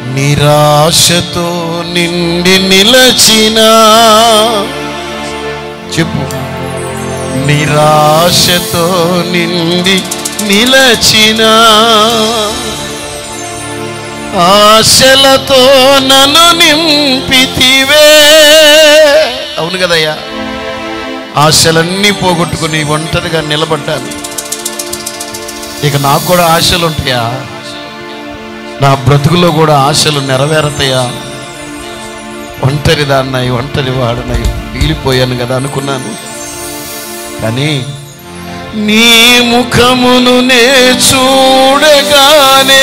నిరాశతో నిండి నిలచిన చెప్పు నిరాశతో నిండి నిలచిన ఆశలతో నన్ను నింపితివే అవును కదయ్యా ఆశలన్నీ పోగొట్టుకుని ఒంటరిగా నిలబడ్డాను ఇక నాకు కూడా ఆశలు ఉంటాయా నా బ్రతుకులో కూడా ఆశలు నెరవేరతాయా ఒంటరి దాన్నై ఒంటరి వాడనై వీలిపోయాను కదా అనుకున్నాను కానీ నీ ముఖమును నే చూడగానే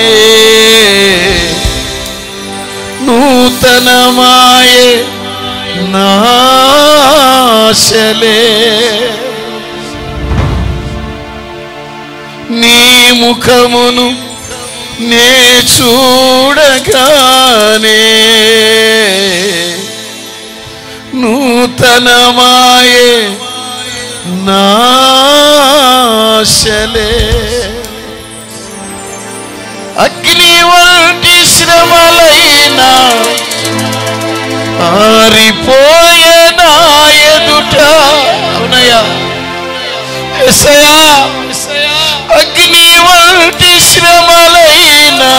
నూతనమాయే నాశలే నీ ముఖమును నే చూడగానే నూతనమాయే నాశలే అగ్ని వంటి శ్రమలైనా ఆరిపోయే నా ఎదుట అవునయ్యా ఎసయా అగ్ని వంటి శ్రమలైనా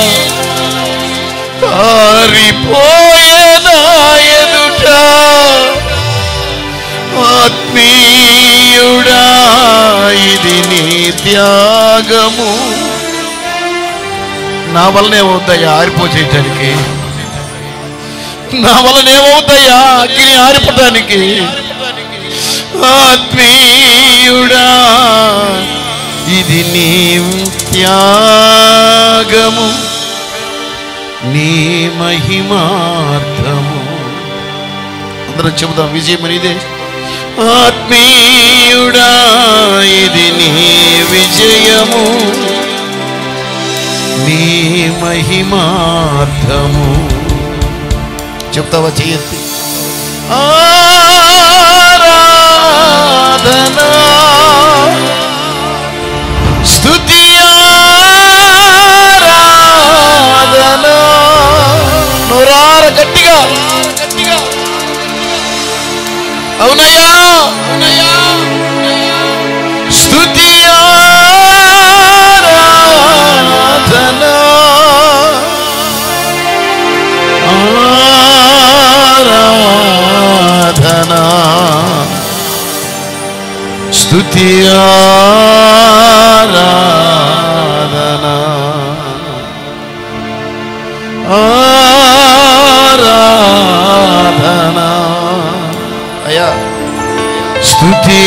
ఆరిపోయే నా ఎదుట ఆత్మీయుడా ఇది నీ త్యాగము నా వలనే అవుతాయా ఆరిపోచేయటానికి నా వలన ఏమవుతాయా అగ్ని ఆరిపోవటానికి ఆత్మీయుడా ఇది నీ త్యాగము నీ మహిమార్థము అందరం చెబుదాం విజయం అనేదే ఆత్మీయుడా ఇది నీ విజయము నీ మహిమార్థము చెప్తావా చెయ్యత్తి ఆరాధనా స్తుతి ఆరాధనా నోరార గట్టిగా అవునయ్యా అవునయ్యా స్తుతి ఆరాధనా ఆరాధనా స్తుతి ఆరాధనా ఆరాధనా అయ్యా స్తుతి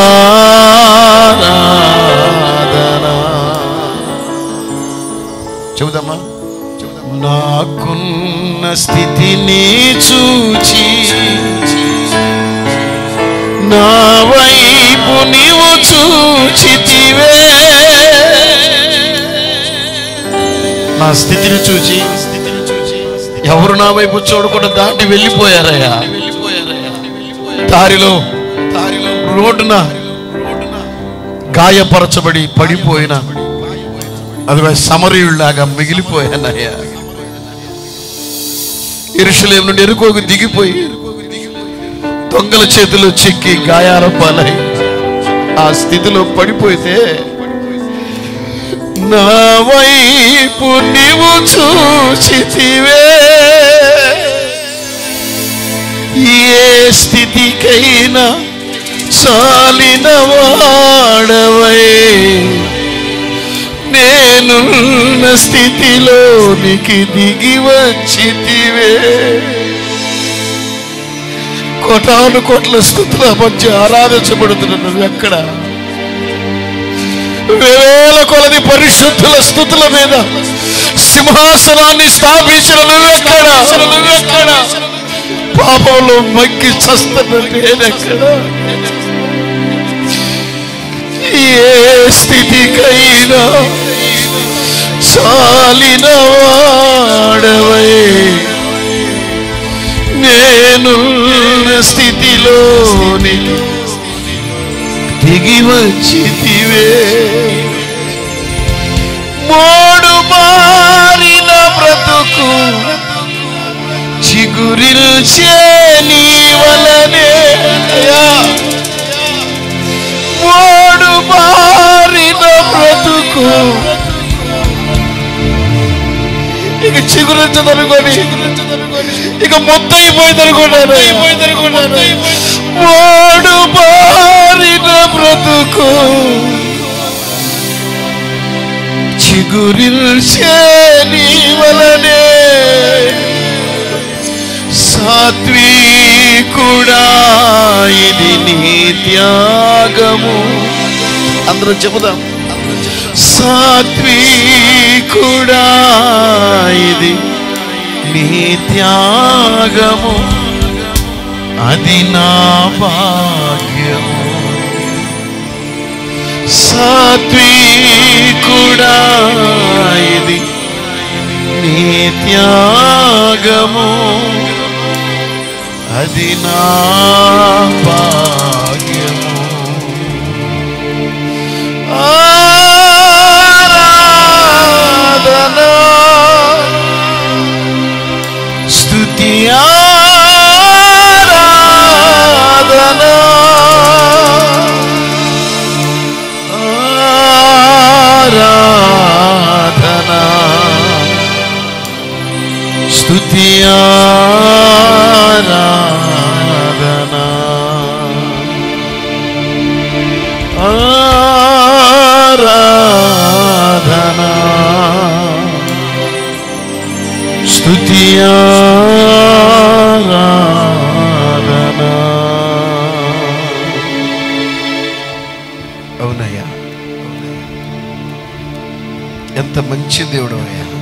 ఆరాధనా చెబుదమ్మా నాకున్న స్థితిని చూచి నా వైపు నీవు చూచితివే నా స్థితిని చూచి ఎవరు నా వైపు చూడకుండా దాటి వెళ్ళిపోయారయ్యా దారిలో రోడ్డున గాయపరచబడి పడిపోయిన అది సమరయుల్లాగా మిగిలిపోయానయ్యా ఇరుషులేం నుండి ఎరుకోకు దిగిపోయి దొంగల చేతిలో చిక్కి గాయాల పాలై ఆ స్థితిలో పడిపోతే నా వైపు నీవు చూచితివే ఏ స్థితికైనా చాలిన వాడవై నేనున్న స్థితిలోనికి దిగి వచ్చితివే కోటాను కోట్ల స్థుతుల మధ్య ఆరాధించబడుతున్న నువ్వు ఎక్కడ వేల కొలది పరిశుద్ధుల స్థుతుల మీద సింహాసనాన్ని స్థాపించిన నువ్వెక్కడ నువ్వెక్కడ పాపంలో మగ్గి చస్తున్న నేనెక్కడ ఏ స్థితికైనా చాలిన వాడవై నేను స్థితిలోని దిగి వచ్చితివే మోడు మారిన బ్రతుకు చిగురిల్చే నీ వలనే అయ్యా ఓడు బారిన బ్రతుకు ఇక చిగురించదనుకొని ఇక మొత్తం అయిపోయింది అనుకున్నాను ఓడు బారిన బ్రతుకు చిగురిల్చే నీ వలనే సాత్వికుడా ఇది నీ త్యాగము అందరం చెబుదాం సాత్వికుడా ఇది నీ త్యాగము అది నా భాగ్యము సాత్వికుడా ఇది నీ త్యాగము అది నా భాగ్యము ఆరాధన స్తుతి ఆరాధన ఆరాధన స్తుతి ఆరాధన ఆరాధన స్తుతి ఆరాధన అవునయ్యా ఎంత మంచి దేవుడు అయ్యా